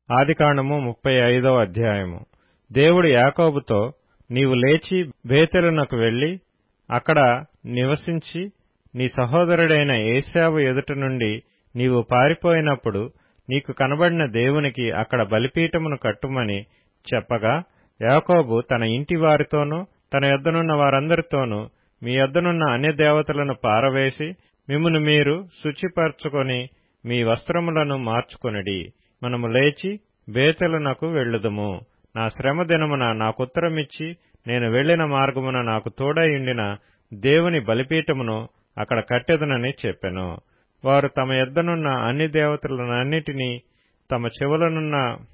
ఆదికాండము ముప్పై ఐదవ అధ్యాయము దేవుడు యాకోబుతో నీవు లేచి బేతెలునకు వెళ్లి అక్కడ నివసించి నీ సహోదరుడైన ఏశావు ఎదుట నుండి నీవు పారిపోయినప్పుడు నీకు కనబడిన దేవునికి అక్కడ బలిపీఠమును కట్టుమని చెప్పగా యాకోబు తన ఇంటి వారితోనూ తన యొద్దనున్న వారందరితోనూ మీ యొద్దనున్న అన్య దేవతలను పారవేసి మిమ్మును మీరు శుచిపరచుకొని మీ వస్త్రములను మార్చుకొనిడి మనము లేచి బేతెలునకు వెళ్ళుదుము నా శ్రమ దినమున నాకుత్తరమిచ్చి నేను వెళ్లిన మార్గమున నాకు తోడైయుండిన దేవుని బలిపీఠమును అక్కడ కట్టెదనని చెప్పెను వారు తమ యొద్దనున్న అన్ని దేవతలనన్నిటినీ తమ చెవులనున్న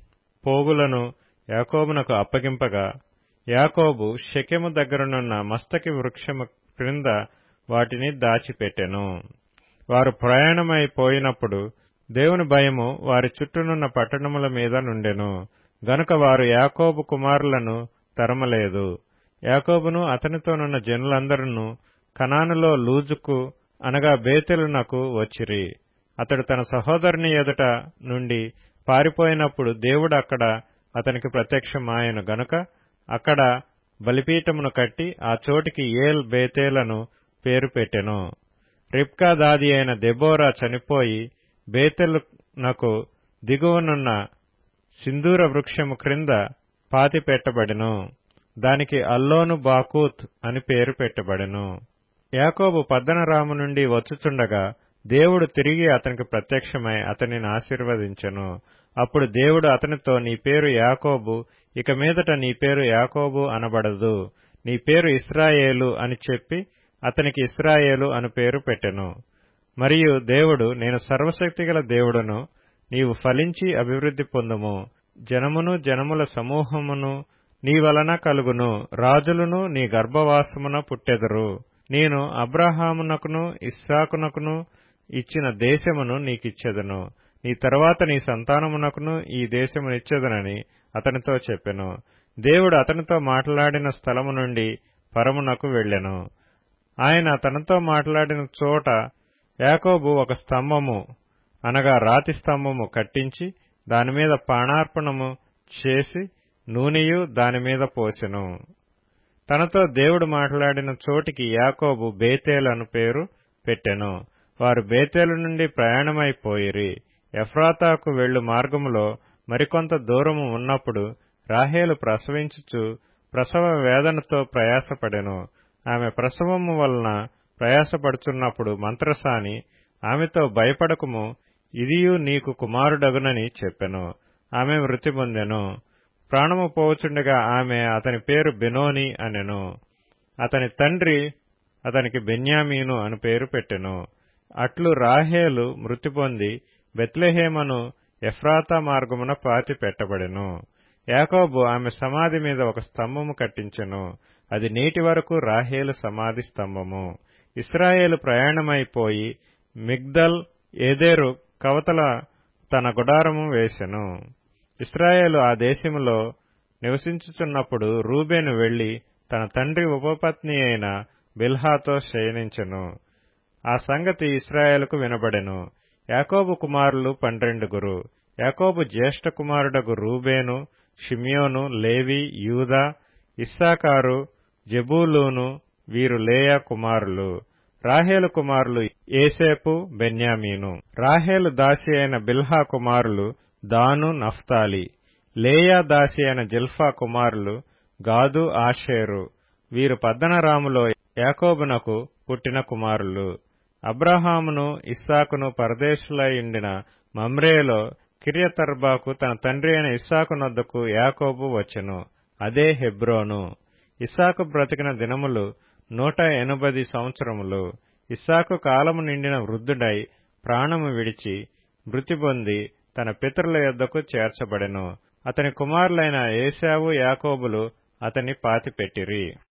పోగులను యాకోబునకు అప్పగింపగా యాకోబు షెకెము దగ్గరనున్న మస్తకి వృక్షము క్రింద వాటిని దాచిపెట్టెను వారు ప్రయాణమై పోయినప్పుడు దేవుని భయము వారి చుట్టూనున్న పట్టణముల మీద నుండెను గనుక వారు యాకోబు కుమారులను తరమలేదు యాకోబును అతనితోనున్న జనులందరూ కనానులో లూజుకు అనగా బేతెలునకు వచ్చిరి అతడు తన సహోదరుని ఎదుట నుండి పారిపోయినప్పుడు దేవుడు అక్కడ అతనికి ప్రత్యక్షమాయను గనుక అక్కడ బలిపీఠమును కట్టి ఆ చోటికి ఏల్ బేతేలను పేరు పెట్టెను రిప్కా దాది అయిన దెబోరా చనిపోయి బేతెలునకు దిగువనున్న సింధూర వృక్షము క్రింద పాతి పెట్టబడెను దానికి అల్లోను బాకూత్ అని పేరు పెట్టబడెను యాకోబు పద్దనరాము నుండి వచ్చుచుండగా దేవుడు తిరిగి అతనికి ప్రత్యక్షమై అతనిని ఆశీర్వదించెను అప్పుడు దేవుడు అతనితో నీ పేరు యాకోబు ఇక మీదట నీ పేరు యాకోబు అనబడదు నీ పేరు ఇస్రాయేలు అని చెప్పి అతనికి ఇస్రాయేలు అను పేరు పెట్టెను మరియు దేవుడు నేను సర్వశక్తిగల దేవుడను నీవు ఫలించి అభివృద్ధి పొందుము జనమును జనముల సమూహమును నీ వలన కలుగును రాజులను నీ గర్భవాసమున పుట్టెదరు నేను అబ్రహామునకును ఇస్సాకునకును ఇచ్చిన దేశమును నీకిచ్చెదను నీ తరువాత నీ సంతానమునకును ఈ దేశమునిచ్చెదనని అతనితో చెప్పెను దేవుడు అతనితో మాట్లాడిన స్థలము నుండి పరమునకు వెళ్లెను ఆయన తనతో మాట్లాడిన చోట యాకోబు ఒక స్తంభము అనగా రాతి స్తంభము కట్టించి దానిమీద పాణార్పణము చేసి నూనెయు దానిమీద పోసెను తనతో దేవుడు మాట్లాడిన చోటికి యాకోబు బేతేలు అను పేరు పెట్టెను వారు బేతేలు నుండి ప్రయాణమైపోయిరి ఎఫ్రాతాకు వెళ్ళు మార్గములో మరికొంత దూరము ఉన్నప్పుడు రాహేలు ప్రసవించుచు ప్రసవ వేదనతో ప్రయాసపడెను ఆమె ప్రసవము వలన ప్రయాసపడుచున్నప్పుడు మంత్రసాని ఆమెతో భయపడకుము ఇదియు నీకు కుమారుడగునని చెప్పెను ఆమె మృతి పొందెను ప్రాణము పోవుచుండగా ఆమె అతని పేరు బెనోని అనెను అతని తండ్రి అతనికి బెన్యామీను అని పేరు పెట్టెను అట్లు రాహేలు మృతి పొంది బెత్లెహేమను ఎఫ్రాతా మార్గమున పాతి పెట్టబడెను యాకోబు ఆమె సమాధి మీద ఒక స్తంభము కట్టించెను అది నేటి వరకు రాహేలు సమాధి స్తంభము ఇస్రాయేలు ప్రయాణమైపోయి మిగ్దల్ ఏదేరు కవతల తన గుడారము వేసెను ఇస్రాయేలు ఆ దేశములో నివసించుచున్నప్పుడు రూబేను వెళ్లి తన తండ్రి ఉపపత్ని అయిన బిల్హాతో శయనించెను ఆ సంగతి ఇస్రాయేలుకు వినబడెను యాకోబు కుమారులు పన్నెండుగురు యాకోబు జ్యేష్ఠ కుమారుడగు రూబేను షిమియోను లేవి యూదా ఇస్సాకారు జబూలూను వీరు లేయా కుమారులు రాహేలు కుమారులు ఏసేపు బెన్యామీను రాహేలు దాసి అయిన బిల్హా కుమారులు దాను నఫ్తాలి లేయా దాసి అయిన జిల్ఫా కుమారులు గాదు ఆషేరు వీరు పద్దనరాములో యాకోబునకు పుట్టిన కుమారులు అబ్రహామును ఇస్సాకును పరదేశులయుండిన మమ్రేలో కిరియతర్బాకు తన తండ్రి అయిన ఇస్సాకు నొద్దకు యాకోబు వచ్చెను అదే హెబ్రోను ఇస్సాకు బ్రతికిన దినములు నూట ఎనభది సంవత్సరములు ఇస్సాకు కాలము నిండిన వృద్ధుడై ప్రాణము విడిచి మృతి పొంది తన పితరుల యొద్దకు చేర్చబడెను అతని కుమారులైన ఏశావు యాకోబులు అతని పాతిపెట్టిరి